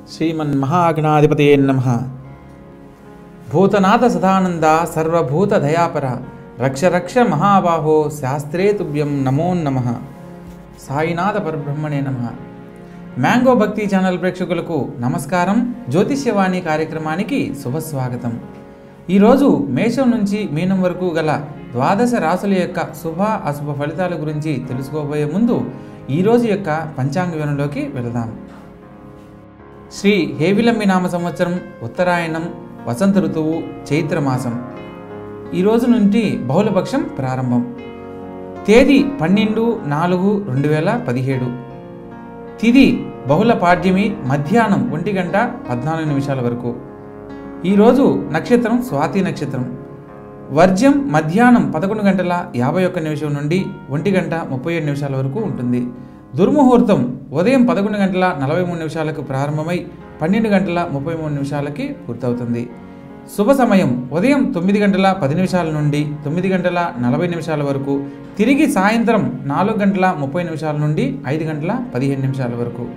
శ్రీమన్మహాగణాధిపతయే నమ భూతనాథ సదానంద సర్వభూత దయాపర రక్ష రక్ష మహాబాహో శాస్త్రే తుభ్యం నమో నమ సాయినాథ పరబ్రహ్మణే నమ మ్యాంగో భక్తి ఛానల్ ప్రేక్షకులకు నమస్కారం జ్యోతిష్యవాణి కార్యక్రమానికి శుభస్వాగతం ఈరోజు మేషం నుంచి మీనం వరకు గల ద్వాదశ రాసుల యొక్క శుభ అశుభ ఫలితాల గురించి తెలుసుకోబోయే ముందు ఈరోజు యొక్క పంచాంగ వివరణలోకి వెళదాం శ్రీ హేవిలంబి నామ సంవత్సరం ఉత్తరాయణం వసంత ఋతువు చైత్రమాసం ఈ రోజు నుండి బహుళపక్షం ప్రారంభం తేదీ పన్నెండు నాలుగు రెండు వేల పదిహేడు తిది బహుళ పాడ్యమి మధ్యాహ్నం ఒంటి గంట పద్నాలుగు నిమిషాల వరకు ఈరోజు నక్షత్రం స్వాతి నక్షత్రం వర్జ్యం మధ్యాహ్నం పదకొండు గంటల యాభై ఒక్క నిమిషం నుండి ఒంటి గంట ముప్పై ఏడు నిమిషాల వరకు ఉంటుంది దుర్ముహూర్తం ఉదయం పదకొండు గంటల నలభై మూడు నిమిషాలకు ప్రారంభమై పన్నెండు గంటల ముప్పై మూడు నిమిషాలకి పూర్తవుతుంది శుభ సమయం ఉదయం తొమ్మిది గంటల పది నిమిషాల నుండి తొమ్మిది గంటల నలభై నిమిషాల వరకు తిరిగి సాయంత్రం నాలుగు గంటల ముప్పై నిమిషాల నుండి ఐదు గంటల పదిహేను నిమిషాల వరకు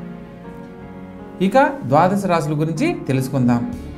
ఇక ద్వాదశ రాశుల గురించి తెలుసుకుందాం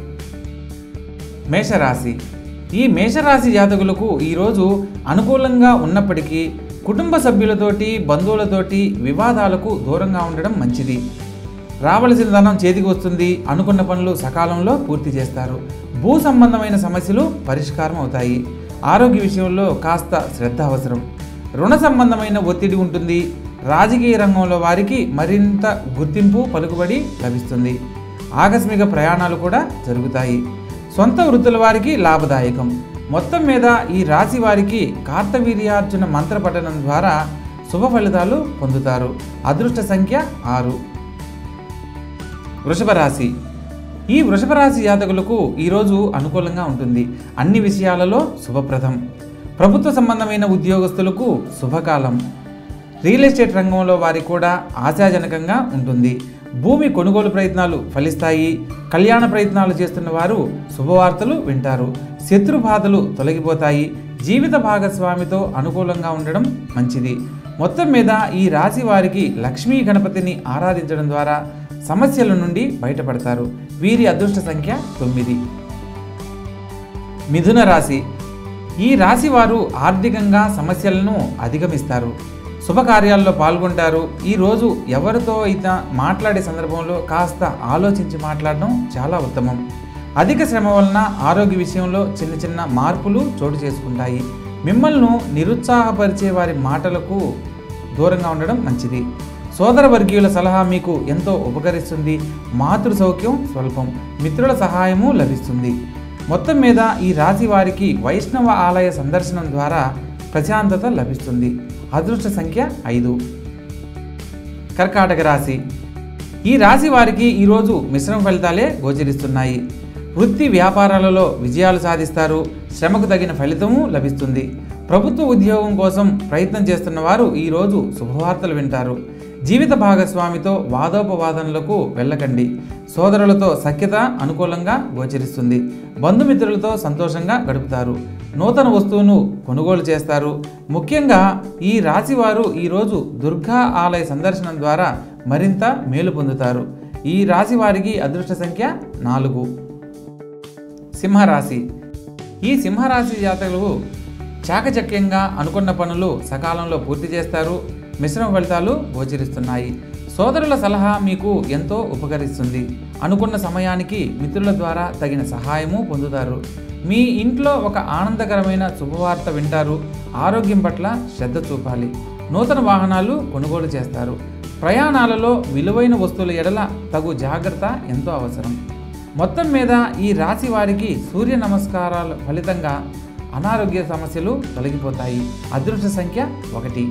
మేషరాశి ఈ మేషరాశి జాతకులకు ఈరోజు అనుకూలంగా ఉన్నప్పటికీ కుటుంబ సభ్యులతోటి బంధువులతోటి వివాదాలకు దూరంగా ఉండడం మంచిది రావలసిన ధనం చేతికి వస్తుంది అనుకున్న పనులు సకాలంలో పూర్తి చేస్తారు భూ సంబంధమైన సమస్యలు పరిష్కారం అవుతాయి ఆరోగ్య విషయంలో కాస్త శ్రద్ధ అవసరం రుణ సంబంధమైన ఒత్తిడి ఉంటుంది రాజకీయ రంగంలో వారికి మరింత గుర్తింపు పలుకుబడి లభిస్తుంది ఆకస్మిక ప్రయాణాలు కూడా జరుగుతాయి సొంత వృత్తుల వారికి లాభదాయకం మొత్తం మీద ఈ రాశి వారికి కార్తవీర్యార్జున మంత్ర పఠనం ద్వారా శుభ ఫలితాలు పొందుతారు అదృష్ట సంఖ్య ఆరు వృషభ రాశి ఈ వృషభ రాశి జాతకులకు ఈరోజు అనుకూలంగా ఉంటుంది అన్ని విషయాలలో శుభప్రదం ప్రభుత్వ సంబంధమైన ఉద్యోగస్తులకు శుభకాలం రియల్ ఎస్టేట్ రంగంలో వారికి కూడా ఆశాజనకంగా ఉంటుంది భూమి కొనుగోలు ప్రయత్నాలు ఫలిస్తాయి కళ్యాణ ప్రయత్నాలు చేస్తున్న వారు శుభవార్తలు వింటారు శత్రు బాధలు తొలగిపోతాయి జీవిత భాగస్వామితో అనుకూలంగా ఉండడం మంచిది మొత్తం మీద ఈ రాశి వారికి లక్ష్మీ గణపతిని ఆరాధించడం ద్వారా సమస్యల నుండి బయటపడతారు వీరి అదృష్ట సంఖ్య తొమ్మిది మిథున రాశి ఈ రాశి వారు ఆర్థికంగా సమస్యలను అధిగమిస్తారు శుభకార్యాల్లో పాల్గొంటారు ఈ రోజు ఎవరితో అయితే మాట్లాడే సందర్భంలో కాస్త ఆలోచించి మాట్లాడడం చాలా ఉత్తమం అధిక శ్రమ వలన ఆరోగ్య విషయంలో చిన్న చిన్న మార్పులు చోటు చేసుకుంటాయి మిమ్మల్ని నిరుత్సాహపరిచే వారి మాటలకు దూరంగా ఉండడం మంచిది సోదర వర్గీయుల సలహా మీకు ఎంతో ఉపకరిస్తుంది మాతృ సౌఖ్యం స్వల్పం మిత్రుల సహాయము లభిస్తుంది మొత్తం మీద ఈ రాశి వారికి వైష్ణవ ఆలయ సందర్శనం ద్వారా ప్రశాంతత లభిస్తుంది అదృష్ట సంఖ్య ఐదు కర్కాటక రాశి ఈ రాశి వారికి ఈరోజు మిశ్రమ ఫలితాలే గోచరిస్తున్నాయి వృత్తి వ్యాపారాలలో విజయాలు సాధిస్తారు శ్రమకు తగిన ఫలితము లభిస్తుంది ప్రభుత్వ ఉద్యోగం కోసం ప్రయత్నం చేస్తున్న వారు ఈరోజు శుభవార్తలు వింటారు జీవిత భాగస్వామితో వాదోపవాదనలకు వెళ్ళకండి సోదరులతో సఖ్యత అనుకూలంగా గోచరిస్తుంది బంధుమిత్రులతో సంతోషంగా గడుపుతారు నూతన వస్తువును కొనుగోలు చేస్తారు ముఖ్యంగా ఈ రాశివారు ఈరోజు దుర్గా ఆలయ సందర్శనం ద్వారా మరింత మేలు పొందుతారు ఈ రాశి వారికి అదృష్ట సంఖ్య నాలుగు సింహరాశి ఈ సింహరాశి జాతకులు చాకచక్యంగా అనుకున్న పనులు సకాలంలో పూర్తి చేస్తారు మిశ్రమ ఫలితాలు గోచరిస్తున్నాయి సోదరుల సలహా మీకు ఎంతో ఉపకరిస్తుంది అనుకున్న సమయానికి మిత్రుల ద్వారా తగిన సహాయము పొందుతారు మీ ఇంట్లో ఒక ఆనందకరమైన శుభవార్త వింటారు ఆరోగ్యం పట్ల శ్రద్ధ చూపాలి నూతన వాహనాలు కొనుగోలు చేస్తారు ప్రయాణాలలో విలువైన వస్తువుల ఎడల తగు జాగ్రత్త ఎంతో అవసరం మొత్తం మీద ఈ రాశి వారికి సూర్య నమస్కారాల ఫలితంగా అనారోగ్య సమస్యలు తొలగిపోతాయి అదృష్ట సంఖ్య ఒకటి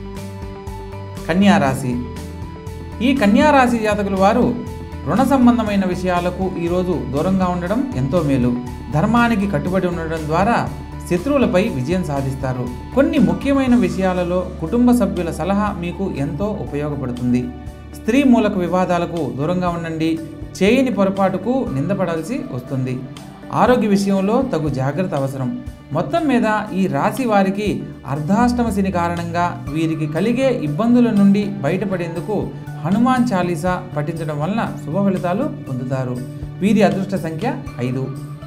కన్యా రాశి ఈ కన్యా రాశి జాతకుల వారు రుణ సంబంధమైన విషయాలకు ఈరోజు దూరంగా ఉండడం ఎంతో మేలు ధర్మానికి కట్టుబడి ఉండడం ద్వారా శత్రువులపై విజయం సాధిస్తారు కొన్ని ముఖ్యమైన విషయాలలో కుటుంబ సభ్యుల సలహా మీకు ఎంతో ఉపయోగపడుతుంది స్త్రీ మూలక వివాదాలకు దూరంగా ఉండండి చేయని పొరపాటుకు నిందపడాల్సి వస్తుంది ఆరోగ్య విషయంలో తగు జాగ్రత్త అవసరం మొత్తం మీద ఈ రాశి వారికి అర్ధాష్టమ శని కారణంగా వీరికి కలిగే ఇబ్బందుల నుండి బయటపడేందుకు హనుమాన్ చాలీసా పఠించడం వలన శుభ ఫలితాలు పొందుతారు వీరి అదృష్ట సంఖ్య ఐదు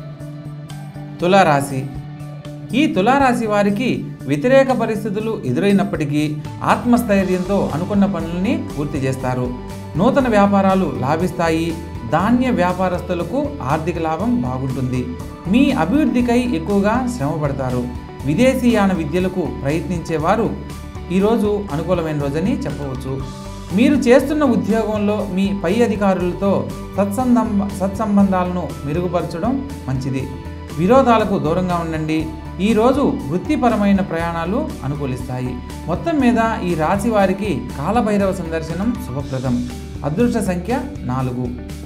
తులారాశి ఈ తులారాశి వారికి వ్యతిరేక పరిస్థితులు ఎదురైనప్పటికీ ఆత్మస్థైర్యంతో అనుకున్న పనుల్ని పూర్తి చేస్తారు నూతన వ్యాపారాలు లాభిస్తాయి ధాన్య వ్యాపారస్తులకు ఆర్థిక లాభం బాగుంటుంది మీ అభివృద్ధికై ఎక్కువగా శ్రమ పడతారు విదేశీయాన విద్యలకు ప్రయత్నించేవారు ఈరోజు అనుకూలమైన రోజని చెప్పవచ్చు మీరు చేస్తున్న ఉద్యోగంలో మీ పై అధికారులతో సత్సంబంధ సత్సంబంధాలను మెరుగుపరచడం మంచిది విరోధాలకు దూరంగా ఉండండి ఈరోజు వృత్తిపరమైన ప్రయాణాలు అనుకూలిస్తాయి మొత్తం మీద ఈ రాశి వారికి కాలభైరవ సందర్శనం శుభప్రదం అదృష్ట సంఖ్య నాలుగు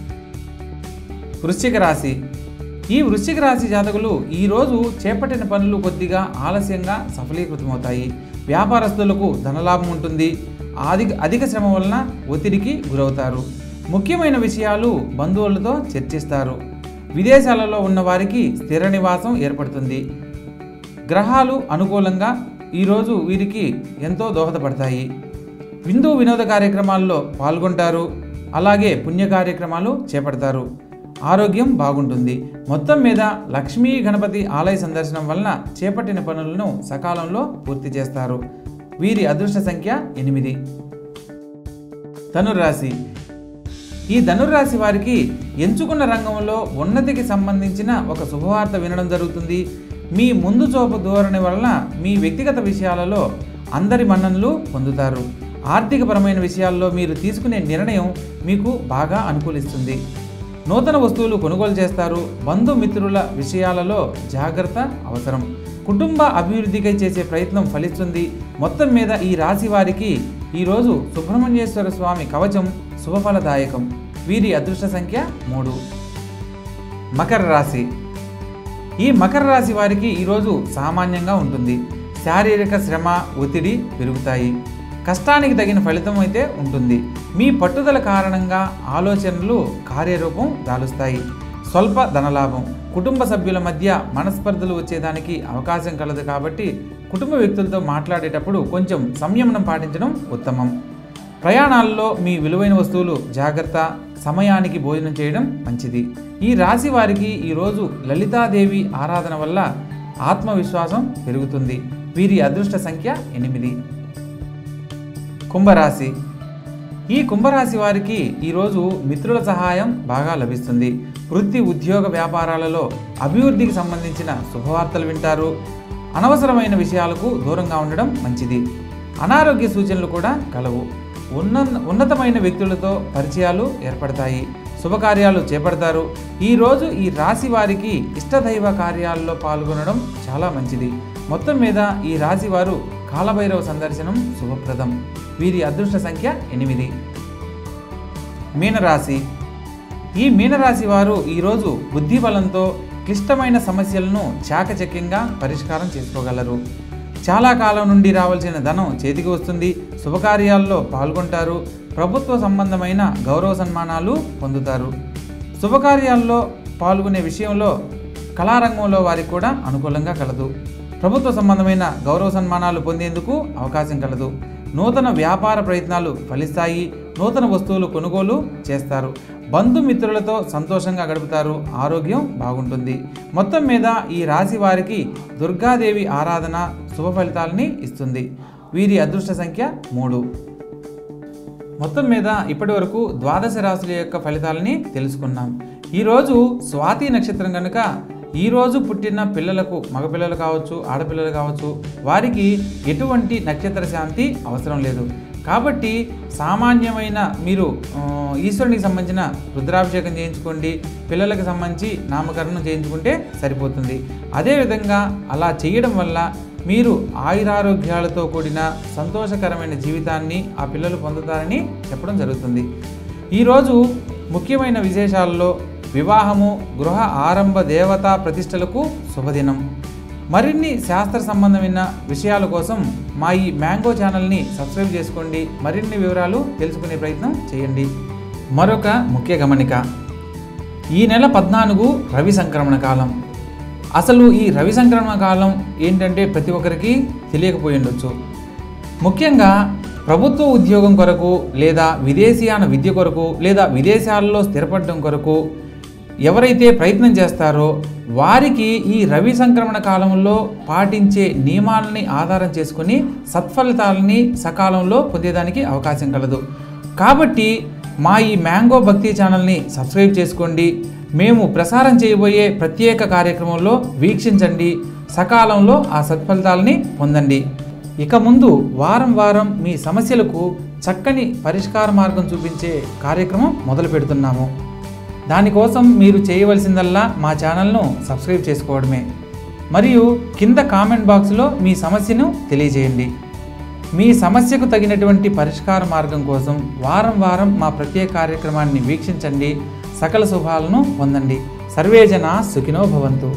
వృశ్చిక రాశి ఈ వృశ్చిక రాశి జాతకులు ఈరోజు చేపట్టిన పనులు కొద్దిగా ఆలస్యంగా సఫలీకృతమవుతాయి వ్యాపారస్తులకు ధనలాభం ఉంటుంది అధిక అధిక శ్రమ వలన ఒత్తిడికి గురవుతారు ముఖ్యమైన విషయాలు బంధువులతో చర్చిస్తారు విదేశాలలో ఉన్న వారికి స్థిర నివాసం ఏర్పడుతుంది గ్రహాలు అనుకూలంగా ఈరోజు వీరికి ఎంతో దోహదపడతాయి విందు వినోద కార్యక్రమాల్లో పాల్గొంటారు అలాగే పుణ్య కార్యక్రమాలు చేపడతారు ఆరోగ్యం బాగుంటుంది మొత్తం మీద లక్ష్మీ గణపతి ఆలయ సందర్శనం వలన చేపట్టిన పనులను సకాలంలో పూర్తి చేస్తారు వీరి అదృష్ట సంఖ్య ఎనిమిది ధనుర్రాశి ఈ ధనుర్రాశి వారికి ఎంచుకున్న రంగంలో ఉన్నతికి సంబంధించిన ఒక శుభవార్త వినడం జరుగుతుంది మీ ముందు చూపు ధోరణి వలన మీ వ్యక్తిగత విషయాలలో అందరి మన్ననలు పొందుతారు ఆర్థికపరమైన విషయాల్లో మీరు తీసుకునే నిర్ణయం మీకు బాగా అనుకూలిస్తుంది నూతన వస్తువులు కొనుగోలు చేస్తారు బంధుమిత్రుల విషయాలలో జాగ్రత్త అవసరం కుటుంబ అభివృద్ధికై చేసే ప్రయత్నం ఫలిస్తుంది మొత్తం మీద ఈ రాశి వారికి ఈరోజు సుబ్రహ్మణ్యేశ్వర స్వామి కవచం శుభఫలదాయకం వీరి అదృష్ట సంఖ్య మూడు మకర రాశి ఈ మకర రాశి వారికి ఈరోజు సామాన్యంగా ఉంటుంది శారీరక శ్రమ ఒత్తిడి పెరుగుతాయి కష్టానికి తగిన ఫలితం అయితే ఉంటుంది మీ పట్టుదల కారణంగా ఆలోచనలు కార్యరూపం దాలుస్తాయి స్వల్ప ధనలాభం కుటుంబ సభ్యుల మధ్య మనస్పర్ధలు వచ్చేదానికి అవకాశం కలదు కాబట్టి కుటుంబ వ్యక్తులతో మాట్లాడేటప్పుడు కొంచెం సంయమనం పాటించడం ఉత్తమం ప్రయాణాల్లో మీ విలువైన వస్తువులు జాగ్రత్త సమయానికి భోజనం చేయడం మంచిది ఈ రాశి వారికి ఈరోజు లలితాదేవి ఆరాధన వల్ల ఆత్మవిశ్వాసం పెరుగుతుంది వీరి అదృష్ట సంఖ్య ఎనిమిది కుంభరాశి ఈ కుంభరాశి వారికి ఈరోజు మిత్రుల సహాయం బాగా లభిస్తుంది వృత్తి ఉద్యోగ వ్యాపారాలలో అభివృద్ధికి సంబంధించిన శుభవార్తలు వింటారు అనవసరమైన విషయాలకు దూరంగా ఉండడం మంచిది అనారోగ్య సూచనలు కూడా కలవు ఉన్న ఉన్నతమైన వ్యక్తులతో పరిచయాలు ఏర్పడతాయి శుభకార్యాలు చేపడతారు ఈరోజు ఈ రాశి వారికి ఇష్టదైవ కార్యాల్లో పాల్గొనడం చాలా మంచిది మొత్తం మీద ఈ రాశి వారు కాలభైరవ సందర్శనం శుభప్రదం వీరి అదృష్ట సంఖ్య ఎనిమిది మీనరాశి ఈ మీనరాశి వారు ఈరోజు బుద్ధి బలంతో క్లిష్టమైన సమస్యలను చాకచక్యంగా పరిష్కారం చేసుకోగలరు చాలా కాలం నుండి రావాల్సిన ధనం చేతికి వస్తుంది శుభకార్యాల్లో పాల్గొంటారు ప్రభుత్వ సంబంధమైన గౌరవ సన్మానాలు పొందుతారు శుభకార్యాల్లో పాల్గొనే విషయంలో కళారంగంలో వారికి కూడా అనుకూలంగా కలదు ప్రభుత్వ సంబంధమైన గౌరవ సన్మానాలు పొందేందుకు అవకాశం కలదు నూతన వ్యాపార ప్రయత్నాలు ఫలిస్తాయి నూతన వస్తువులు కొనుగోలు చేస్తారు బంధుమిత్రులతో సంతోషంగా గడుపుతారు ఆరోగ్యం బాగుంటుంది మొత్తం మీద ఈ రాశి వారికి దుర్గాదేవి ఆరాధన శుభ ఫలితాలని ఇస్తుంది వీరి అదృష్ట సంఖ్య మూడు మొత్తం మీద ఇప్పటి వరకు ద్వాదశ రాశుల యొక్క ఫలితాలని తెలుసుకున్నాం ఈరోజు స్వాతి నక్షత్రం కనుక ఈరోజు పుట్టిన పిల్లలకు మగపిల్లలు కావచ్చు ఆడపిల్లలు కావచ్చు వారికి ఎటువంటి నక్షత్ర శాంతి అవసరం లేదు కాబట్టి సామాన్యమైన మీరు ఆ, ఈశ్వరునికి సంబంధించిన రుద్రాభిషేకం చేయించుకోండి పిల్లలకు సంబంధించి నామకరణం చేయించుకుంటే సరిపోతుంది అదేవిధంగా అలా చేయడం వల్ల మీరు ఆయురారోగ్యాలతో కూడిన సంతోషకరమైన జీవితాన్ని ఆ పిల్లలు పొందుతారని చెప్పడం జరుగుతుంది ఈరోజు ముఖ్యమైన విశేషాల్లో వివాహము గృహ ఆరంభ దేవతా ప్రతిష్టలకు శుభదినం మరిన్ని శాస్త్ర సంబంధమైన విషయాల కోసం మా ఈ మ్యాంగో ఛానల్ని సబ్స్క్రైబ్ చేసుకోండి మరిన్ని వివరాలు తెలుసుకునే ప్రయత్నం చేయండి మరొక ముఖ్య గమనిక ఈ నెల పద్నాలుగు రవి సంక్రమణ కాలం అసలు ఈ రవి సంక్రమణ కాలం ఏంటంటే ప్రతి ఒక్కరికి తెలియకపోయి ఉండొచ్చు ముఖ్యంగా ప్రభుత్వ ఉద్యోగం కొరకు లేదా విదేశీయాన విద్య కొరకు లేదా విదేశాల్లో స్థిరపడడం కొరకు ఎవరైతే ప్రయత్నం చేస్తారో వారికి ఈ రవి సంక్రమణ కాలంలో పాటించే నియమాలని ఆధారం చేసుకుని సత్ఫలితాలని సకాలంలో పొందేదానికి అవకాశం కలదు కాబట్టి మా ఈ మ్యాంగో భక్తి ఛానల్ని సబ్స్క్రైబ్ చేసుకోండి మేము ప్రసారం చేయబోయే ప్రత్యేక కార్యక్రమంలో వీక్షించండి సకాలంలో ఆ సత్ఫలితాలని పొందండి ఇక ముందు వారం వారం మీ సమస్యలకు చక్కని పరిష్కార మార్గం చూపించే కార్యక్రమం మొదలు పెడుతున్నాము దానికోసం మీరు చేయవలసిందల్లా మా ఛానల్ను సబ్స్క్రైబ్ చేసుకోవడమే మరియు కింద కామెంట్ బాక్స్లో మీ సమస్యను తెలియజేయండి మీ సమస్యకు తగినటువంటి పరిష్కార మార్గం కోసం వారం వారం మా ప్రత్యేక కార్యక్రమాన్ని వీక్షించండి సకల శుభాలను పొందండి సర్వేజన సుఖినో భవంతు